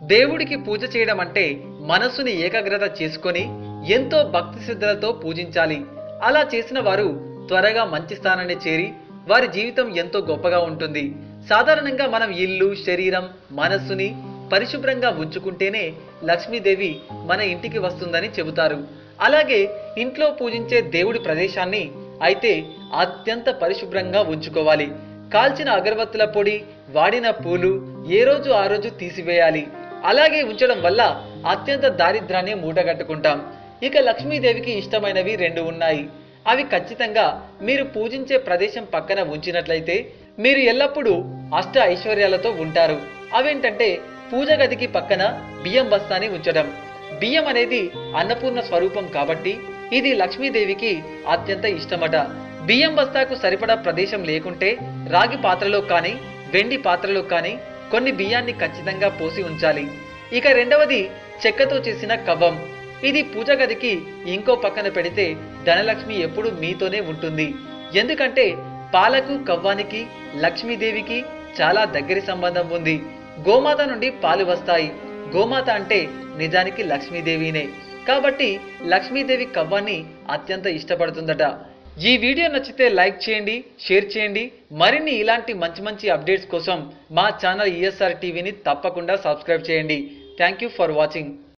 దేవుడికి పూజ చేయడం అంటే మనస్సుని ఏకాగ్రత చేసుకొని ఎంతో భక్తి శ్రద్ధలతో పూజించాలి అలా చేసిన వారు త్వరగా మంచి స్థానాన్ని చేరి వారి జీవితం ఎంతో గొప్పగా ఉంటుంది సాధారణంగా మనం ఇల్లు శరీరం మనస్సుని పరిశుభ్రంగా ఉంచుకుంటేనే లక్ష్మీదేవి మన ఇంటికి వస్తుందని చెబుతారు అలాగే ఇంట్లో పూజించే దేవుడి ప్రదేశాన్ని అయితే అత్యంత పరిశుభ్రంగా ఉంచుకోవాలి కాల్చిన అగరబత్తుల పొడి వాడిన పూలు ఏ రోజు ఆ రోజు తీసివేయాలి అలాగే ఉంచడం వల్ల అత్యంత దారిద్రాన్ని మూటగట్టుకుంటాం ఇక లక్ష్మీదేవికి ఇష్టమైనవి రెండు ఉన్నాయి అవి ఖచ్చితంగా మీరు పూజించే ప్రదేశం పక్కన ఉంచినట్లయితే మీరు ఎల్లప్పుడూ అష్ట ఐశ్వర్యాలతో ఉంటారు అవేంటంటే పూజ గదికి పక్కన బియ్యం బస్తాని ఉంచడం బియ్యం అనేది అన్నపూర్ణ స్వరూపం కాబట్టి ఇది లక్ష్మీదేవికి అత్యంత ఇష్టమట బియ్యం బస్తాకు సరిపడా ప్రదేశం లేకుంటే రాగి పాత్రలో కానీ వెండి పాత్రలో కానీ కొన్ని బియ్యాన్ని ఖచ్చితంగా పోసి ఉంచాలి ఇక రెండవది చెక్కతో చేసిన కవ్వం ఇది పూజ గదికి ఇంకో పక్కన పెడితే ధనలక్ష్మి ఎప్పుడు మీతోనే ఉంటుంది ఎందుకంటే పాలకు కవ్వానికి లక్ష్మీదేవికి చాలా దగ్గరి సంబంధం ఉంది గోమాత నుండి పాలు వస్తాయి గోమాత అంటే నిజానికి లక్ష్మీదేవినే కాబట్టి లక్ష్మీదేవి కవ్వాన్ని అత్యంత ఇష్టపడుతుందట ఈ వీడియో నచ్చితే లైక్ చేయండి షేర్ చేయండి మరిన్ని ఇలాంటి మంచి మంచి అప్డేట్స్ కోసం మా ఛానల్ ఈఎస్ఆర్ టీవీని తప్పకుండా సబ్స్క్రైబ్ చేయండి థ్యాంక్ యూ ఫర్ వాచింగ్